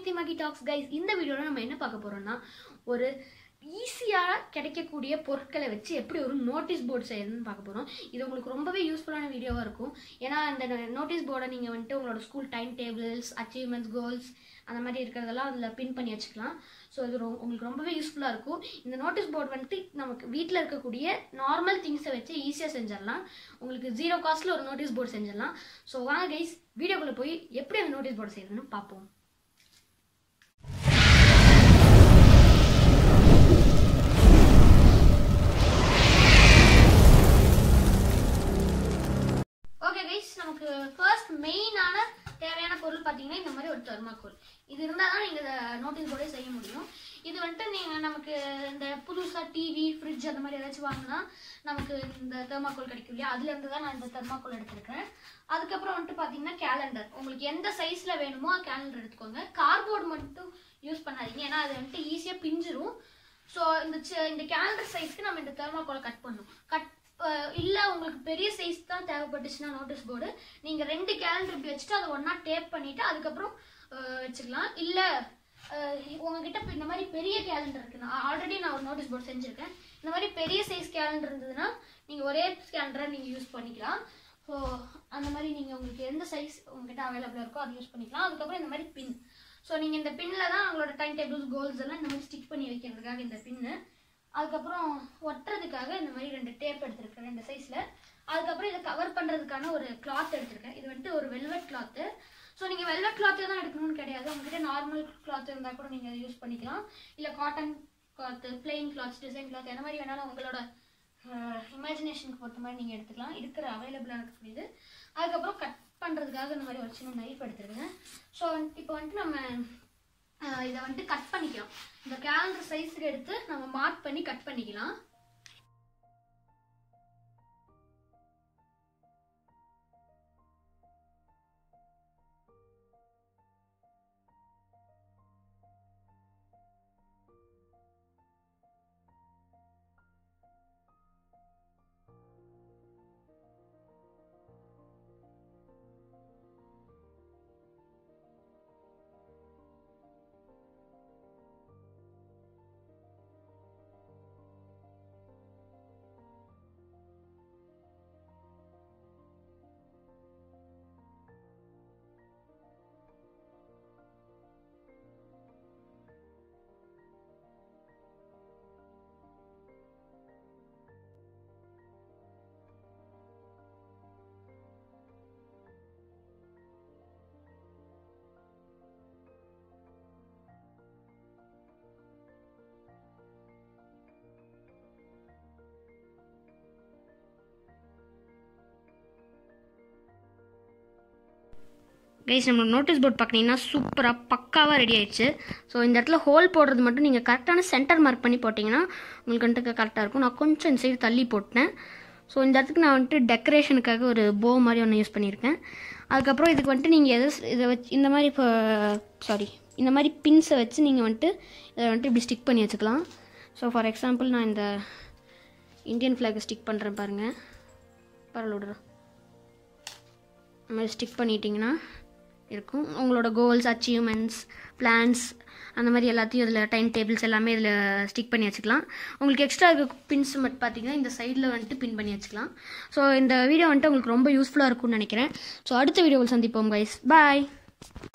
நித்தி மகி tax guys இந்த வீடியோவில் நம்ம என்ன பார்க்க போறோம்னா ஒரு ஈஸியாக கிடைக்கக்கூடிய பொருட்களை வச்சு எப்படி ஒரு நோட்டீஸ் போர்டு செய்யறதுன்னு பார்க்க போகிறோம் இது உங்களுக்கு ரொம்பவே யூஸ்ஃபுல்லான வீடியோவாக இருக்கும் ஏன்னா இந்த நோட்டீஸ் போர்டை நீங்கள் வந்துட்டு உங்களோட school time tables achievements goals அந்த மாதிரி இருக்கிறதெல்லாம் அதில் பின் பண்ணி வச்சுக்கலாம் ஸோ இது ரொ- உங்களுக்கு ரொம்பவே யூஸ்ஃபுல்லாக இருக்கும் இந்த நோட்டீஸ் போர்டு வந்துட்டு நமக்கு வீட்டில் இருக்கக்கூடிய நார்மல் திங்ஸை வச்சு ஈஸியாக செஞ்சிடலாம் உங்களுக்கு ஜீரோ காஸ்ட்டில் ஒரு நோட்டீஸ் போர்டு செஞ்சிடலாம் ஸோ வாங்க கைஸ் வீடியோக்குள்ளே போய் எப்படி அந்த நோட்டீஸ் போர்டு செய்யறதுன்னு பார்ப்போம் ஓகே கைஸ் நமக்கு ஃபர்ஸ்ட் மெயினான தேவையான பொருள் பார்த்தீங்கன்னா இந்த மாதிரி ஒரு தெர்மாக்கோல் இது இருந்தால் தான் நீங்கள் நோட்டீஸ் போர்டே செய்ய முடியும் இது வந்துட்டு நீங்கள் நமக்கு இந்த புதுசாக டிவி ஃப்ரிட்ஜ் அந்த மாதிரி ஏதாச்சும் வாங்கினா நமக்கு இந்த தெர்மாக்கோல் கிடைக்கும் இல்லையா அதுலேருந்து தான் நான் இந்த தெர்மாக்கோல் எடுத்திருக்கேன் அதுக்கப்புறம் வந்துட்டு பார்த்தீங்கன்னா கேலண்டர் உங்களுக்கு எந்த சைஸில் வேணுமோ கேலண்டர் எடுத்துக்கோங்க கார்போர்ட் மட்டும் யூஸ் பண்ணாதீங்க ஏன்னா அது வந்துட்டு ஈஸியாக பிஞ்சிரும் ஸோ இந்த சி- இந்த கேலண்டர் சைஸ்க்கு நம்ம இந்த தெர்மாக்கோலை கட் பண்ணணும் கட் இல்லை உங்களுக்கு பெரிய சைஸ் தான் தேவைப்பட்டுச்சுன்னா நோட்டீஸ் போர்டு நீங்கள் ரெண்டு கேலண்டர் இப்படி வச்சுட்டு அதை ஒன்றா டேப் பண்ணிவிட்டு அதுக்கப்புறம் அஹ், வச்சுக்கலாம் இல்லை உங்ககிட்ட இப்ப இந்த மாதிரி பெரிய கேலண்டர் இருக்கு நான் ஆல்ரெடி நான் ஒரு நோட்டீஸ் போர்டு செஞ்சுருக்கேன் இந்த மாதிரி பெரிய சைஸ் கேலண்டர் இருந்ததுன்னா நீங்கள் ஒரே கேலண்டரை நீங்கள் யூஸ் பண்ணிக்கலாம் ஸோ அந்த மாதிரி நீங்கள் உங்களுக்கு எந்த சைஸ் உங்ககிட்ட அவைலபிளாக இருக்கோ அதை யூஸ் பண்ணிக்கலாம் அதுக்கப்புறம் இந்த மாதிரி பின் ஸோ நீங்கள் இந்த பின்னில் தான் உங்களோட டைம் டேபிள்ஸ் கோல்ஸ் எல்லாம் இந்த மாதிரி ஸ்டிக் பண்ணி வைக்கிறதுக்காக இந்த பின்னு அதுக்கப்புறம் ஒட்டுறதுக்காக இந்த மாதிரி ரெண்டு டேப் எடுத்திருக்கேன் ரெண்டு சைஸில் அதுக்கப்புறம் இதை கவர் பண்ணுறதுக்கான ஒரு கிளாத் எடுத்திருக்கேன் இது வந்துட்டு ஒரு வெல்வெட் கிளாத்து ஸோ நீங்கள் வெல்வெட் கிளாத்தே தான் எடுக்கணும்னு கிடையாது உங்ககிட்ட நார்மல் கிளாத் இருந்தால் கூட நீங்கள் யூஸ் பண்ணிக்கலாம் இல்லை cotton cloth plain cloths design cloth என்ன மாதிரி வேணாலும் உங்களோட இமேஜினேஷனுக்கு பொறுத்த மாதிரி நீங்கள் எடுத்துக்கலாம் இருக்கிற அவைலபிளாக இருக்கக்கூடியது அதுக்கப்புறம் கட் பண்ணுறதுக்காக இந்த மாதிரி ஒரு சின்ன நைஃப் எடுத்துருக்கேன் ஸோ இப்போ வந்துட்டு நம்ம ஆஹ் இதை வந்துட்டு கட் பண்ணிக்கலாம் இந்த கேலண்டர் சைஸுக்கு எடுத்து நம்ம மார்க் பண்ணி கட் பண்ணிக்கலாம் கைஸ் நம்ம நோட்டீஸ் போர்ட் பார்க்குறீங்கன்னா சூப்பராக பக்காவாக ரெடி ஆயிடுச்சு ஸோ இந்த இடத்துல ஹோல் போடுறது மட்டும் நீங்கள் கரெக்டான சென்டர் மார்க் பண்ணி போட்டிங்கன்னா உங்களுக்கு வந்துட்டு கரெக்டாக இருக்கும் நான் கொஞ்சம் இந்த சைடு தள்ளி போட்டேன் ஸோ இந்த இடத்துக்கு நான் வந்துட்டு டெக்கரேஷனுக்காக ஒரு போ மாதிரி ஒன்று யூஸ் பண்ணியிருக்கேன் அதுக்கப்புறம் இதுக்கு வந்துட்டு நீங்கள் எதை இதை வச்சு இந்த மாதிரி இப்போ சாரி இந்த மாதிரி பின்ஸை வச்சு நீங்கள் வந்துட்டு இதை வந்துட்டு இப்படி ஸ்டிக் பண்ணி வச்சுக்கலாம் ஸோ ஃபார் எக்ஸாம்பிள் நான் இந்த இந்தியன் ஃப்ளாகை ஸ்டிக் பண்ணுறேன் பாருங்கள் பரவாயில்ல விடுறேன் இந்த மாதிரி ஸ்டிக் பண்ணிட்டீங்கன்னா இருக்கும் உங்களோட கோல்ஸ் அச்சீவ்மெண்ட்ஸ் பிளான்ஸ் அந்த மாதிரி எல்லாத்தையும் இதில் டைம் டேபிள்ஸ் எல்லாமே இதில் ஸ்டிக் பண்ணி வச்சுக்கலாம் உங்களுக்கு எக்ஸ்ட்ரா இருக்க பின்ஸ் மட்டும் பார்த்தீங்கன்னா இந்த சைடில் வந்துட்டு பின் பண்ணி வச்சுக்கலாம் ஸோ இந்த வீடியோ வந்துட்டு உங்களுக்கு ரொம்ப யூஸ்ஃபுல்லாக இருக்கும்னு நினைக்கிறேன் ஸோ அடுத்த வீடியோவில் சந்திப்போம் கைஸ் பாய்